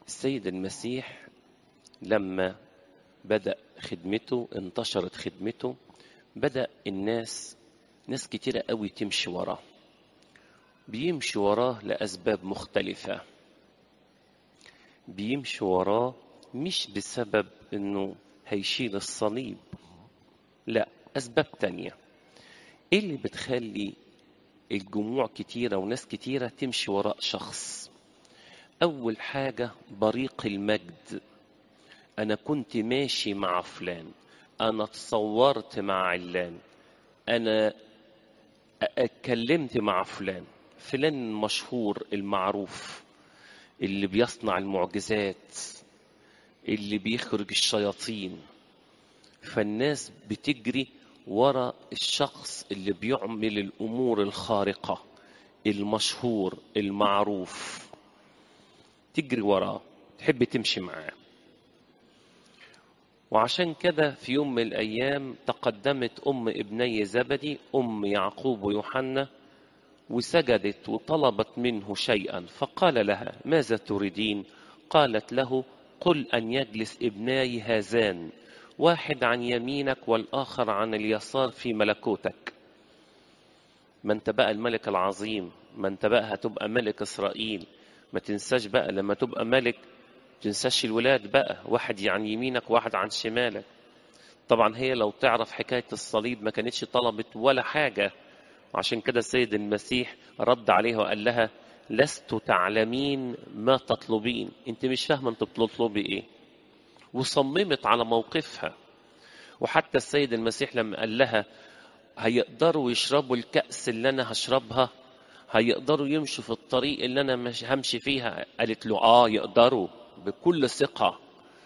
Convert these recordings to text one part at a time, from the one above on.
السيد المسيح لما بدأ خدمته انتشرت خدمته بدأ الناس ناس كتيرة قوي تمشي وراه بيمشي وراه لأسباب مختلفة بيمشي وراه مش بسبب انه هيشيل الصليب لا أسباب تانية ايه اللي بتخلي الجموع كتيرة وناس كتيرة تمشي وراء شخص أول حاجة بريق المجد أنا كنت ماشي مع فلان أنا تصورت مع علان أنا اتكلمت مع فلان فلان المشهور المعروف اللي بيصنع المعجزات اللي بيخرج الشياطين فالناس بتجري ورا الشخص اللي بيعمل الامور الخارقه المشهور المعروف تجري وراه تحب تمشي معاه وعشان كده في يوم من الايام تقدمت ام ابني زبدي ام يعقوب ويوحنا وسجدت وطلبت منه شيئا فقال لها ماذا تريدين قالت له قل ان يجلس ابناي هذان واحد عن يمينك والاخر عن اليسار في ملكوتك ما انت بقى الملك العظيم ما انت بقى هتبقى ملك اسرائيل ما تنساش بقى لما تبقى ملك تنساش الولاد بقى واحد عن يمينك وواحد عن شمالك طبعا هي لو تعرف حكاية الصليب ما كانتش طلبت ولا حاجة وعشان كده السيد المسيح رد عليها وقال لها لست تعلمين ما تطلبين انت مش فاهمه انت بتطلبي ايه وصممت على موقفها وحتى السيد المسيح لما قال لها هيقدروا يشربوا الكأس اللي أنا هشربها هيقدروا يمشوا في الطريق اللي أنا مش همشي فيها قالت له آه يقدروا بكل ثقة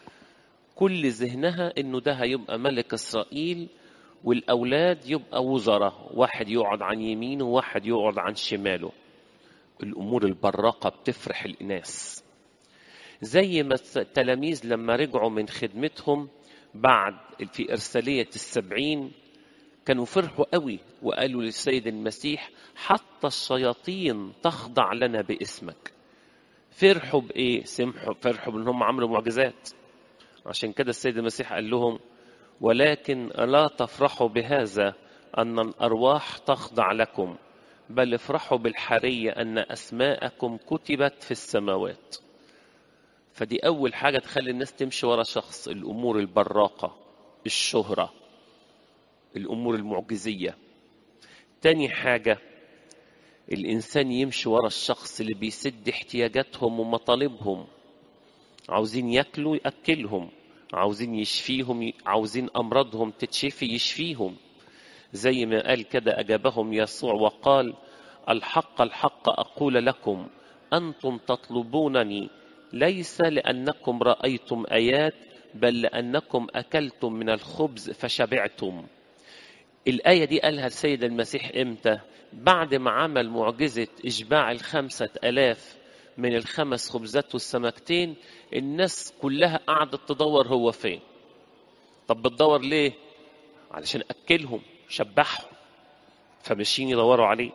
كل ذهنها إنه ده هيبقى ملك إسرائيل والأولاد يبقى وزراء واحد يقعد عن يمينه وواحد يقعد عن شماله الأمور البراقة بتفرح الناس زي ما التلاميذ لما رجعوا من خدمتهم بعد في إرسالية السبعين كانوا فرحوا قوي وقالوا للسيد المسيح حتى الشياطين تخضع لنا باسمك فرحوا بإيه؟ سمحوا فرحوا بأنهم عملوا معجزات عشان كده السيد المسيح قال لهم ولكن لا تفرحوا بهذا أن الأرواح تخضع لكم بل افرحوا بالحرية أن أسماءكم كتبت في السماوات فدي أول حاجة تخلي الناس تمشي ورا شخص الأمور البراقة الشهرة الأمور المعجزية تاني حاجة الإنسان يمشي ورا الشخص اللي بيسد احتياجاتهم ومطالبهم عاوزين ياكلوا يأكلهم عاوزين يشفيهم عاوزين أمراضهم تتشفي يشفيهم زي ما قال كده أجابهم يسوع وقال الحق الحق أقول لكم أنتم تطلبونني ليس لأنكم رأيتم آيات بل لأنكم أكلتم من الخبز فشبعتم الآية دي قالها السيد المسيح إمتى بعد ما عمل معجزة إشباع الخمسة ألاف من الخمس خبزات والسمكتين الناس كلها قعدت تدور هو فين طب بتدور ليه علشان أكلهم شبعهم فماشيين يدوروا عليه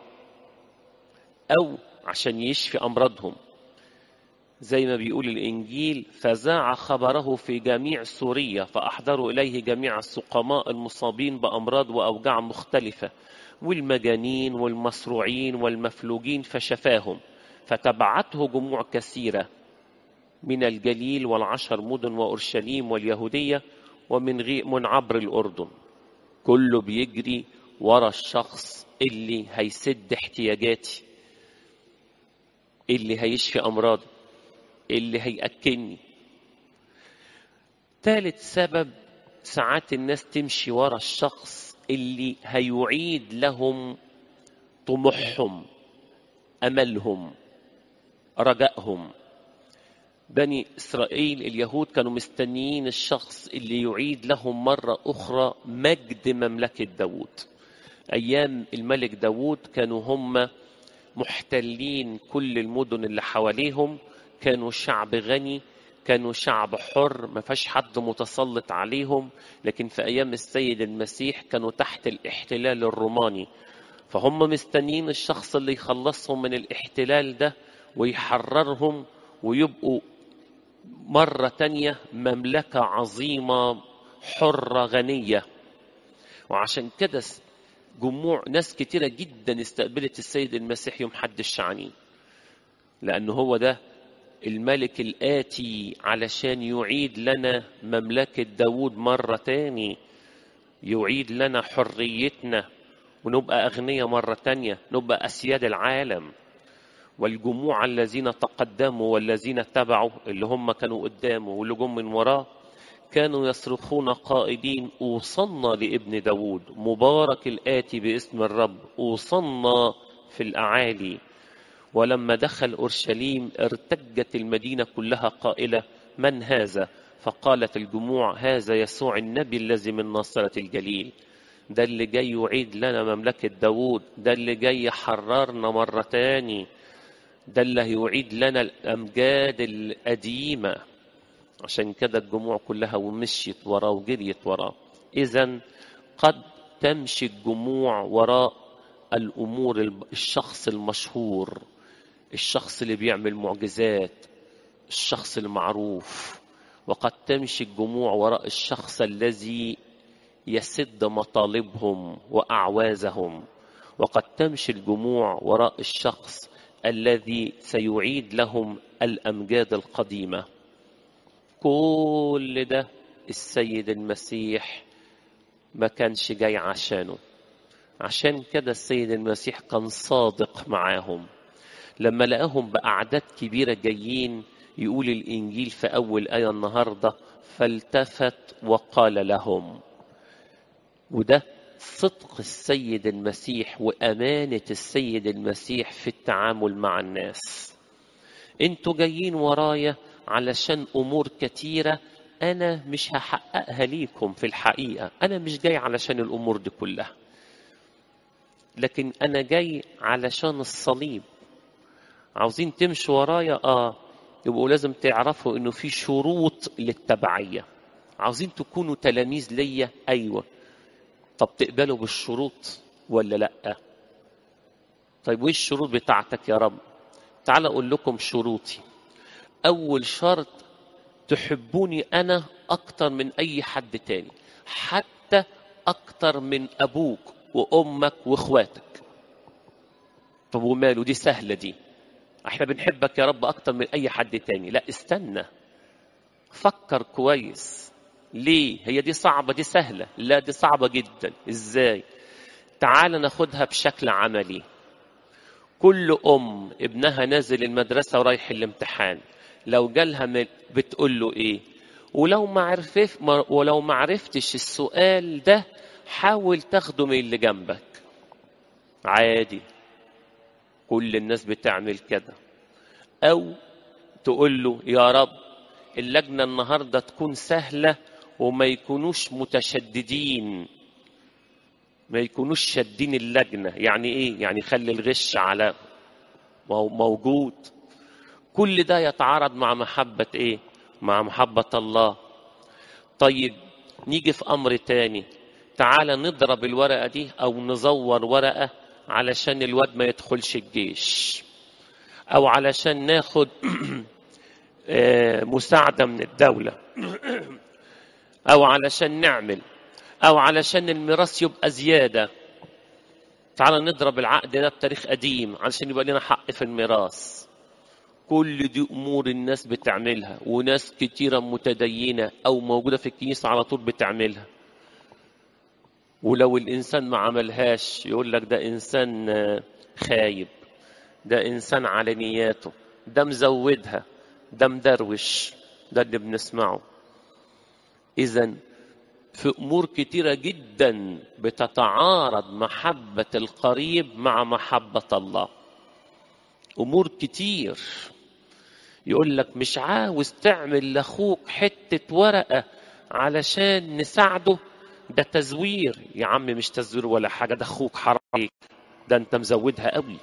أو عشان يشفي أمراضهم زي ما بيقول الإنجيل فذاع خبره في جميع سوريا فأحضروا إليه جميع السقماء المصابين بأمراض وأوجاع مختلفة والمجانين والمصروعين والمفلوجين فشفاهم فتبعته جموع كثيرة من الجليل والعشر مدن وأورشليم واليهودية ومن غي من عبر الأردن كله بيجري ورا الشخص اللي هيسد احتياجاتي اللي هيشفي أمراضي اللي هيأكلني ثالث سبب ساعات الناس تمشي ورا الشخص اللي هيعيد لهم طموحهم أملهم رجائهم بني إسرائيل اليهود كانوا مستنيين الشخص اللي يعيد لهم مرة أخرى مجد مملكة داود أيام الملك داود كانوا هم محتلين كل المدن اللي حواليهم كانوا شعب غني كانوا شعب حر ما فيش حد متسلط عليهم لكن في ايام السيد المسيح كانوا تحت الاحتلال الروماني فهم مستنيين الشخص اللي يخلصهم من الاحتلال ده ويحررهم ويبقوا مرة تانية مملكة عظيمة حرة غنية وعشان كده جموع ناس كتيرة جدا استقبلت السيد المسيح يوم حد الشعانين لأنه هو ده الملك الآتي علشان يعيد لنا مملكة داود مرة تاني يعيد لنا حريتنا ونبقى أغنياء مرة تانية نبقى أسياد العالم والجموع الذين تقدموا والذين تبعوا اللي هم كانوا قدامه واللي جم من وراه كانوا يصرخون قائلين أوصلنا لابن داود مبارك الآتي باسم الرب أوصلنا في الأعالي ولما دخل أورشليم ارتجت المدينة كلها قائلة من هذا فقالت الجموع هذا يسوع النبي الذي من ناصرة الجليل ده اللي جاي يعيد لنا مملكة داود ده اللي جاي يحررنا مرة تاني ده اللي هيعيد لنا الأمجاد القديمة عشان كده الجموع كلها ومشيت وراه وجريت وراه إذا قد تمشي الجموع وراء الأمور الشخص المشهور الشخص اللي بيعمل معجزات الشخص المعروف وقد تمشي الجموع وراء الشخص الذي يسد مطالبهم وأعوازهم وقد تمشي الجموع وراء الشخص الذي سيعيد لهم الأمجاد القديمة كل ده السيد المسيح ما كانش جاي عشانه عشان كده السيد المسيح كان صادق معاهم لما لقاهم بأعداد كبيرة جايين يقول الإنجيل في أول آية النهاردة فالتفت وقال لهم وده صدق السيد المسيح وأمانة السيد المسيح في التعامل مع الناس انتوا جايين ورايا علشان أمور كتيرة أنا مش هحققها ليكم في الحقيقة أنا مش جاي علشان الأمور دي كلها لكن أنا جاي علشان الصليب عاوزين تمشوا ورايا آه يبقوا لازم تعرفوا إنه في شروط للتبعية عاوزين تكونوا تلاميذ ليا أيوة طب تقبلوا بالشروط ولا لأ طيب وإيه الشروط بتاعتك يا رب تعال أقول لكم شروطي أول شرط تحبوني أنا أكتر من أي حد تاني حتى أكتر من أبوك وأمك وإخواتك طب وماله دي سهلة دي احنا بنحبك يا رب أكتر من أي حد تاني لا استنى فكر كويس ليه هي دي صعبة دي سهلة لا دي صعبة جدا ازاي تعال ناخدها بشكل عملي كل أم ابنها نازل المدرسة ورايح الامتحان لو جالها بتقول له ايه ولو ما عرفت ولو ما عرفتش السؤال ده حاول تاخده من اللي جنبك عادي كل الناس بتعمل كده او تقول له يا رب اللجنة النهاردة تكون سهلة وما يكونوش متشددين ما يكونوش شادين اللجنة يعني ايه يعني خلي الغش على موجود كل ده يتعارض مع محبة ايه مع محبة الله طيب نيجي في امر تاني تعال نضرب الورقة دي او نزور ورقة علشان الواد ما يدخلش الجيش او علشان ناخد مساعدة من الدولة او علشان نعمل او علشان الميراث يبقى زيادة تعال نضرب العقد ده بتاريخ قديم علشان يبقى لنا حق في الميراث كل دي امور الناس بتعملها وناس كتيره متدينه او موجوده في الكنيسه على طول بتعملها ولو الانسان ما عملهاش يقول لك ده انسان خايب ده انسان على نياته ده مزودها ده مدروش ده اللي بنسمعه اذا في امور كتيره جدا بتتعارض محبه القريب مع محبه الله امور كتير يقول لك مش عاوز تعمل لاخوك حته ورقه علشان نساعده ده تزوير يا عم مش تزوير ولا حاجه ده اخوك حرام عليك ده انت مزودها قوي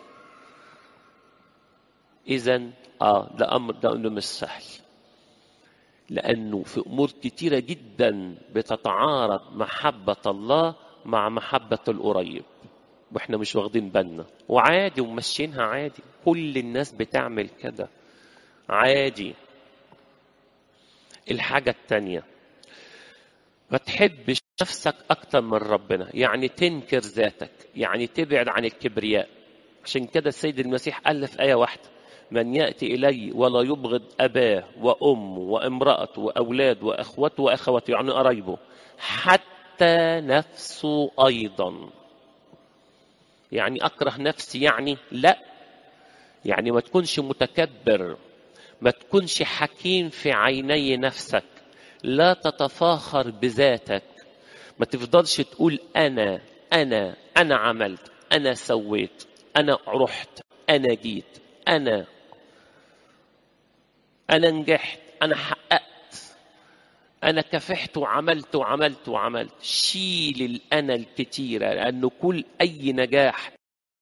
اذا اه ده امر ده انه مش سهل لانه في امور كتيره جدا بتتعارض محبه الله مع محبه القريب واحنا مش واخدين بالنا وعادي وماشيينها عادي كل الناس بتعمل كده عادي الحاجة التانية ما تحبش نفسك أكتر من ربنا يعني تنكر ذاتك يعني تبعد عن الكبرياء عشان كده السيد المسيح قال في آية واحدة من يأتي إلي ولا يبغض أباه وأمه وامرأته وأولاده وأخوته وأخواته يعني قرايبه حتى نفسه أيضا يعني أكره نفسي يعني لا يعني ما تكونش متكبر ما تكونش حكيم في عيني نفسك لا تتفاخر بذاتك ما تفضلش تقول أنا أنا أنا عملت أنا سويت أنا رحت أنا جيت أنا أنا نجحت أنا حققت أنا كفحت وعملت وعملت وعملت شيل الأنا الكتيرة لأنه كل أي نجاح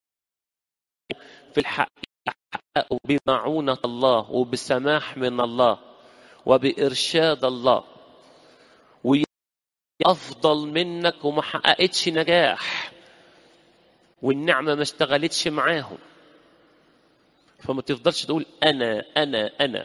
في الحقيقة حققه بمعونة الله وبسماح من الله وبإرشاد الله وأفضل منك وما حققتش نجاح والنعمة ما اشتغلتش معاهم فما تفضلش تقول أنا أنا أنا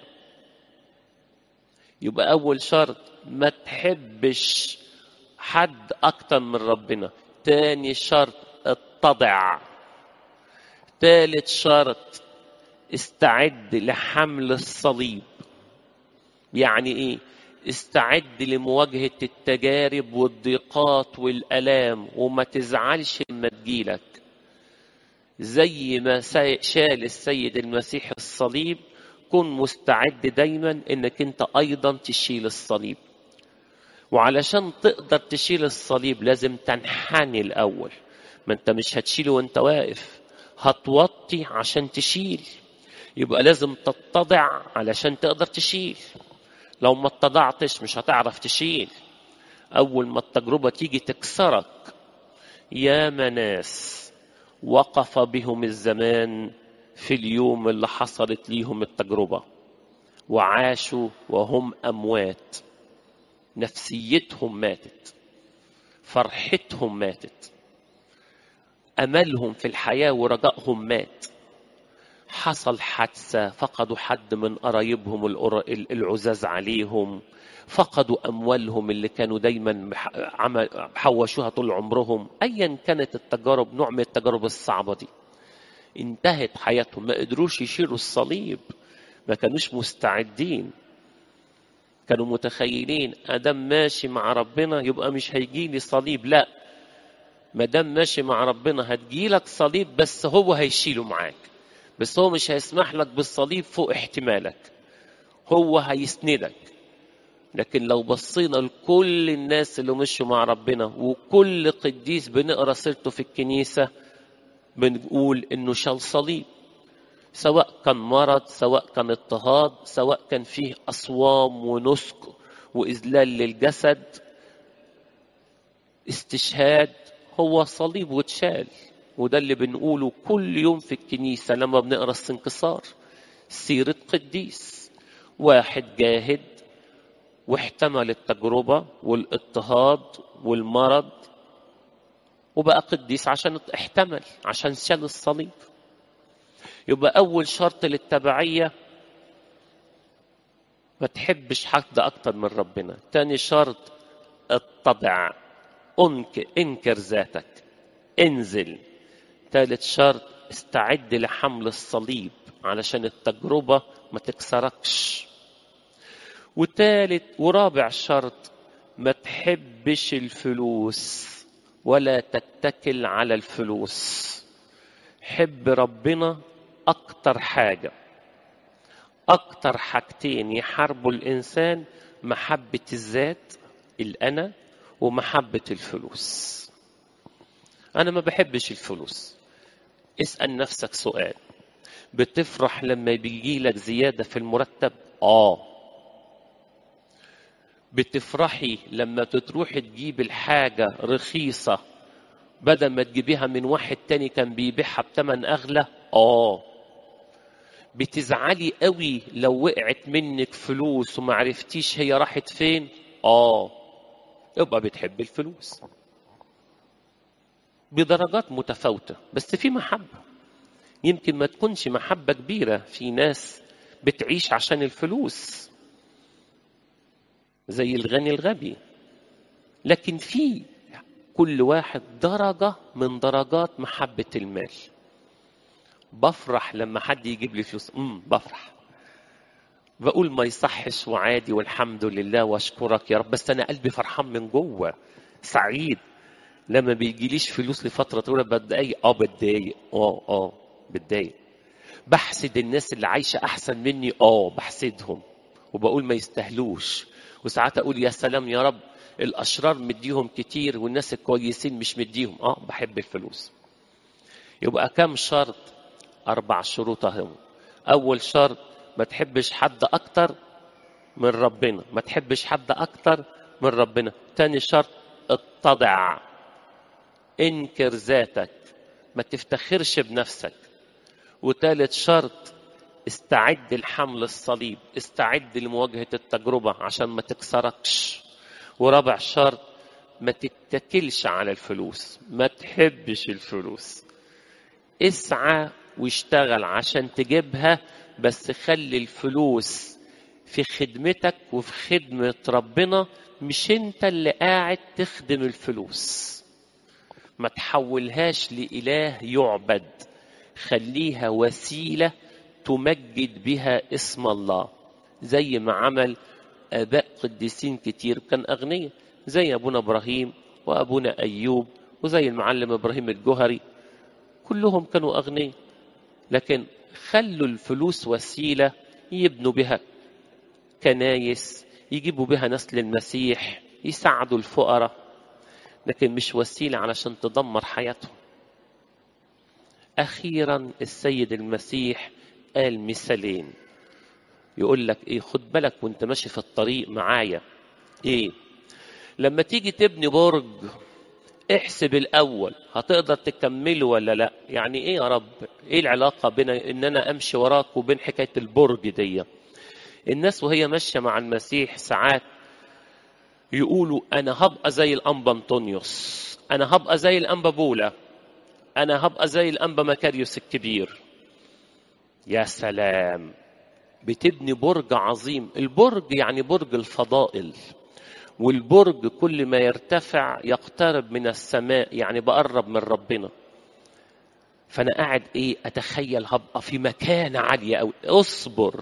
يبقى أول شرط ما تحبش حد أكتر من ربنا تاني شرط اتضع تالت شرط استعد لحمل الصليب يعني ايه استعد لمواجهة التجارب والضيقات والألام وما تزعلش لما تجيلك زي ما شال السيد المسيح الصليب كن مستعد دايما انك انت ايضا تشيل الصليب وعلشان تقدر تشيل الصليب لازم تنحني الاول ما انت مش هتشيله وانت واقف هتوطي عشان تشيل يبقى لازم تتضع علشان تقدر تشيل لو ما اتضعتش مش هتعرف تشيل اول ما التجربه تيجي تكسرك يا ناس وقف بهم الزمان في اليوم اللي حصلت ليهم التجربه وعاشوا وهم اموات نفسيتهم ماتت فرحتهم ماتت املهم في الحياه ورجائهم مات حصل حادثه فقدوا حد من قرايبهم العزاز عليهم فقدوا اموالهم اللي كانوا دايما حوشوها طول عمرهم ايا كانت التجارب نوع من التجارب الصعبه دي انتهت حياتهم ما قدروش يشيلوا الصليب ما كانوش مستعدين كانوا متخيلين ادم ماشي مع ربنا يبقى مش هيجي لي صليب لا ما دام ماشي مع ربنا هتجيلك صليب بس هو هيشيله معاك بس هو مش هيسمح لك بالصليب فوق احتمالك هو هيسندك لكن لو بصينا لكل الناس اللي مشوا مع ربنا وكل قديس بنقرا سيرته في الكنيسه بنقول انه شال صليب سواء كان مرض سواء كان اضطهاد سواء كان فيه اصوام ونسك واذلال للجسد استشهاد هو صليب واتشال وده اللي بنقوله كل يوم في الكنيسة لما بنقرا السنكسار سيرة قديس واحد جاهد واحتمل التجربة والاضطهاد والمرض وبقى قديس عشان احتمل عشان شال الصليب يبقى أول شرط للتبعية ما تحبش حد أكتر من ربنا تاني شرط اتضع انك انكر ذاتك انزل ثالث شرط استعد لحمل الصليب علشان التجربة ما تكسركش وثالث ورابع شرط ما تحبش الفلوس ولا تتكل على الفلوس حب ربنا أكتر حاجة أكتر حاجتين يحاربوا الإنسان محبة الذات الأنا ومحبة الفلوس أنا ما بحبش الفلوس اسأل نفسك سؤال بتفرح لما بيجي لك زيادة في المرتب؟ آه بتفرحي لما تروحي تجيب الحاجة رخيصة بدل ما تجيبيها من واحد تاني كان بيبيعها بتمن أغلى؟ آه بتزعلي قوي لو وقعت منك فلوس وما عرفتيش هي راحت فين؟ آه يبقى بتحب الفلوس بدرجات متفاوتة بس في محبة يمكن ما تكونش محبة كبيرة في ناس بتعيش عشان الفلوس زي الغني الغبي لكن في كل واحد درجة من درجات محبة المال بفرح لما حد يجيب لي فلوس امم بفرح بقول ما يصحش وعادي والحمد لله واشكرك يا رب بس انا قلبي فرحان من جوه سعيد لما بيجيليش فلوس لفتره طويله بتضايق اه بتضايق اه اه بتضايق بحسد الناس اللي عايشه احسن مني اه بحسدهم وبقول ما يستاهلوش وساعات اقول يا سلام يا رب الاشرار مديهم كتير والناس الكويسين مش مديهم اه بحب الفلوس يبقى كم شرط اربع شروط اهم اول شرط ما تحبش حد اكتر من ربنا ما تحبش حد اكتر من ربنا تاني شرط اتضع انكر ذاتك ما تفتخرش بنفسك وتالت شرط استعد لحمل الصليب استعد لمواجهة التجربة عشان ما تكسركش ورابع شرط ما تتكلش على الفلوس ما تحبش الفلوس اسعى واشتغل عشان تجيبها بس خلي الفلوس في خدمتك وفي خدمة ربنا مش انت اللي قاعد تخدم الفلوس ما تحولهاش لإله يعبد خليها وسيلة تمجد بها اسم الله زي ما عمل آباء قديسين كتير كان أغنياء زي أبونا إبراهيم وأبونا أيوب وزي المعلم إبراهيم الجهري كلهم كانوا أغنياء لكن خلوا الفلوس وسيلة يبنوا بها كنايس يجيبوا بها نسل المسيح يساعدوا الفقراء لكن مش وسيلة علشان تدمر حياتهم أخيرا السيد المسيح قال مثالين يقول لك إيه خد بالك وانت ماشي في الطريق معايا إيه لما تيجي تبني برج احسب الأول هتقدر تكمله ولا لا يعني إيه يا رب إيه العلاقة بين إن أنا أمشي وراك وبين حكاية البرج دي الناس وهي ماشية مع المسيح ساعات يقولوا أنا هبقى زي الأنبا أنطونيوس أنا هبقى زي الأنبا بولا أنا هبقى زي الأنبا مكاريوس الكبير يا سلام بتبني برج عظيم البرج يعني برج الفضائل والبرج كل ما يرتفع يقترب من السماء يعني بقرب من ربنا فانا قاعد ايه اتخيل هبقى في مكانه عاليه قوي اصبر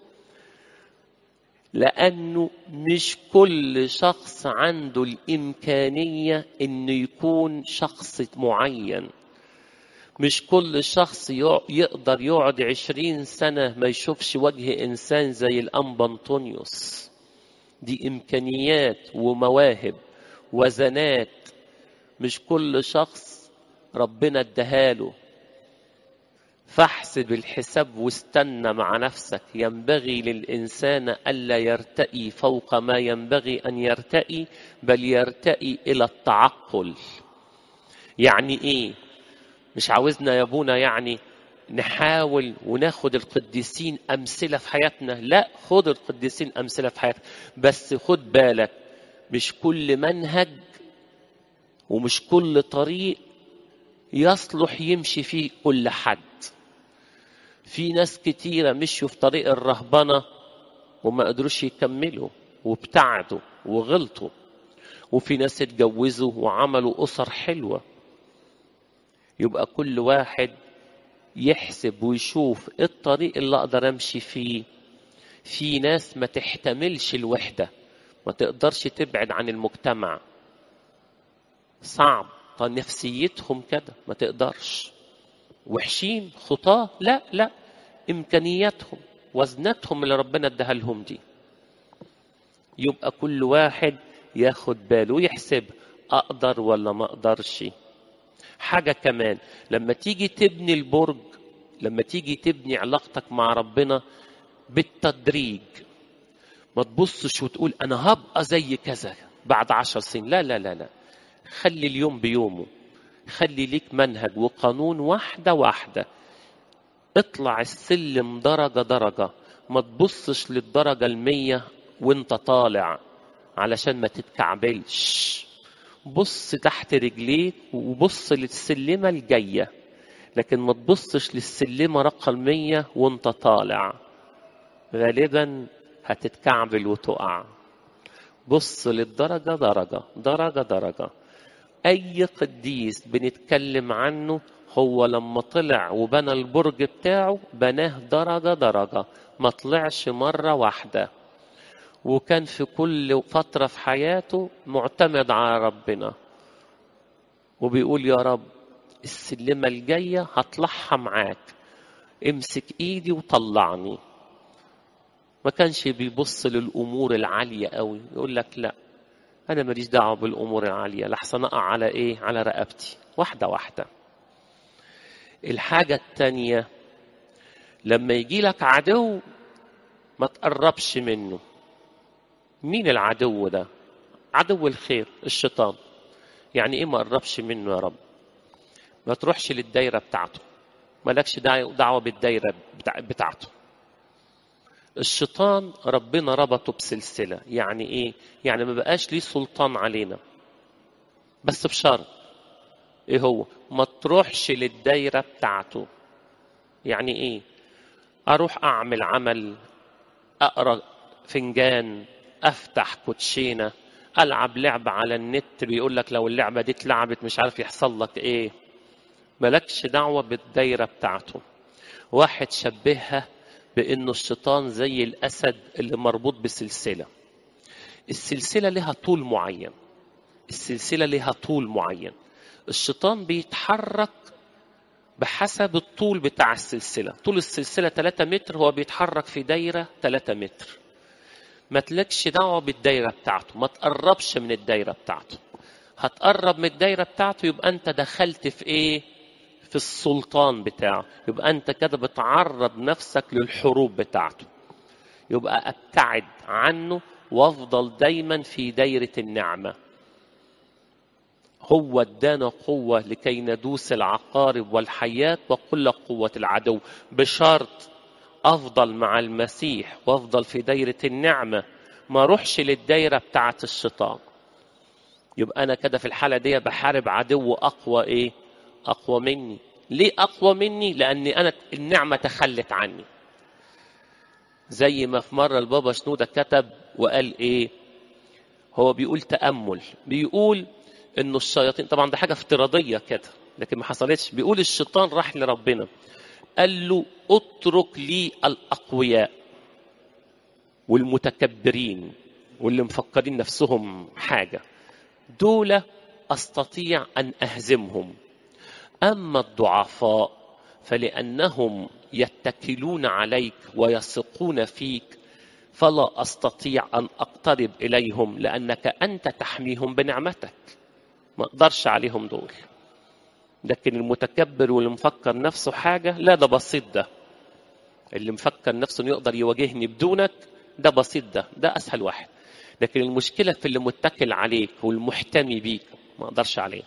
لانه مش كل شخص عنده الامكانيه انه يكون شخص معين مش كل شخص يقدر يقعد عشرين سنة ما يشوفش وجه إنسان زي الأنبا أنطونيوس دي إمكانيات ومواهب وزنات مش كل شخص ربنا اداهاله فاحسب الحساب واستنى مع نفسك ينبغي للإنسان ألا يرتئي فوق ما ينبغي أن يرتئي بل يرتئي إلى التعقل يعني إيه مش عاوزنا يا ابونا يعني نحاول وناخد القديسين امثله في حياتنا لا خد القديسين امثله في حياتك بس خد بالك مش كل منهج ومش كل طريق يصلح يمشي فيه كل حد في ناس كتيره مشوا في طريق الرهبنه وما قدروش يكملوا وابتعدوا وغلطوا وفي ناس اتجوزوا وعملوا اسر حلوه يبقى كل واحد يحسب ويشوف ايه الطريق اللي اقدر امشي فيه في ناس ما تحتملش الوحدة ما تقدرش تبعد عن المجتمع صعب طب نفسيتهم كده ما تقدرش وحشين خطاة لا لا إمكانياتهم وزنتهم اللي ربنا اداها لهم دي يبقى كل واحد ياخد باله ويحسب أقدر ولا ما أقدرش حاجة كمان لما تيجي تبني البرج لما تيجي تبني علاقتك مع ربنا بالتدريج ما تبصش وتقول أنا هبقى زي كذا بعد عشر سنين لا لا لا لا خلي اليوم بيومه خلي ليك منهج وقانون واحدة واحدة اطلع السلم درجة درجة ما تبصش للدرجة المية وانت طالع علشان ما تتكعبلش بص تحت رجليك وبص للسلمة الجاية لكن ما تبصش للسلمة رقم مية وانت طالع غالبا هتتكعبل وتقع بص للدرجة درجة درجة درجة أي قديس بنتكلم عنه هو لما طلع وبنى البرج بتاعه بناه درجة درجة ما طلعش مرة واحدة وكان في كل فترة في حياته معتمد على ربنا وبيقول يا رب السلمة الجاية هطلعها معاك امسك ايدي وطلعني ما كانش بيبص للامور العاليه قوي يقول لك لا انا ماليش دعوه بالامور العاليه لحسن اقع على ايه على رقبتي واحده واحده الحاجه التانيه لما يجي لك عدو ما تقربش منه مين العدو ده عدو الخير الشيطان يعني ايه ما قربش منه يا رب ما تروحش للدايره بتاعته مالكش دعوه بالدايره بتاعته الشيطان ربنا ربطه بسلسله يعني ايه يعني ما بقاش ليه سلطان علينا بس بشرط ايه هو ما تروحش للدايره بتاعته يعني ايه اروح اعمل عمل اقرا فنجان افتح كوتشينه العب لعبه على النت بيقول لك لو اللعبه دي اتلعبت مش عارف يحصل لك ايه ملكش دعوه بالدايره بتاعته واحد شبهها بانه الشيطان زي الاسد اللي مربوط بسلسله السلسله لها طول معين السلسله لها طول معين الشيطان بيتحرك بحسب الطول بتاع السلسله طول السلسله 3 متر هو بيتحرك في دايره 3 متر ما تلكش دعوه بالدايره بتاعته ما تقربش من الدايره بتاعته هتقرب من الدايره بتاعته يبقى انت دخلت في ايه في السلطان بتاعه يبقى انت كده بتعرض نفسك للحروب بتاعته يبقى ابتعد عنه وافضل دايما في دايره النعمه هو ادانا قوه لكي ندوس العقارب والحيات وكل قوه العدو بشرط افضل مع المسيح وافضل في دايره النعمه ما اروحش للدايره بتاعه الشيطان يبقى انا كده في الحاله دي بحارب عدو اقوى ايه اقوى مني ليه اقوى مني لاني انا النعمه تخلت عني زي ما في مره البابا شنوده كتب وقال ايه هو بيقول تامل بيقول انه الشياطين طبعا ده حاجه افتراضيه كده لكن ما حصلتش بيقول الشيطان راح لربنا قال له اترك لي الاقوياء والمتكبرين واللي مفكرين نفسهم حاجه دول استطيع ان اهزمهم اما الضعفاء فلانهم يتكلون عليك ويثقون فيك فلا استطيع ان اقترب اليهم لانك انت تحميهم بنعمتك ما اقدرش عليهم دول لكن المتكبر واللي مفكر نفسه حاجه لا ده بسيط ده اللي مفكر نفسه انه يقدر يواجهني بدونك ده بسيط ده ده اسهل واحد لكن المشكله في اللي متكل عليك والمحتمي بيك ما اقدرش عليه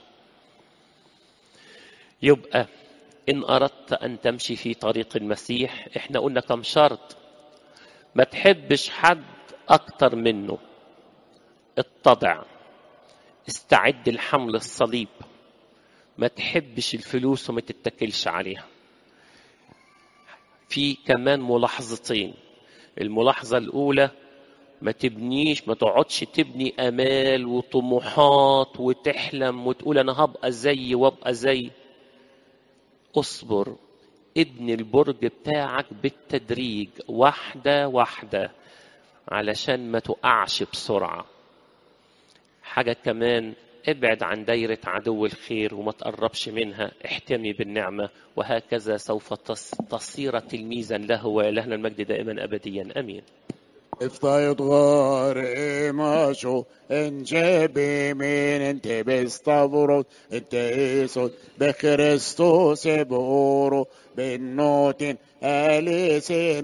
يبقى إن أردت أن تمشي في طريق المسيح إحنا قلنا كم شرط ما تحبش حد أكتر منه اتضع استعد لحمل الصليب ما تحبش الفلوس وما تتكلش عليها في كمان ملاحظتين الملاحظة الأولى ما تبنيش ما تقعدش تبني امال وطموحات وتحلم وتقول انا هبقى زي وابقى زي اصبر ابني البرج بتاعك بالتدريج واحده واحده علشان ما تقعش بسرعه حاجه كمان ابعد عن دايرة عدو الخير وما تقربش منها احتمي بالنعمة وهكذا سوف تصير تلميذا له ولهنا المجد دائما أبديا أمين افتايض غار ماشو انجبي من انت بستبرد انت ايسود بكريستوس بورو بالنوتين اليسين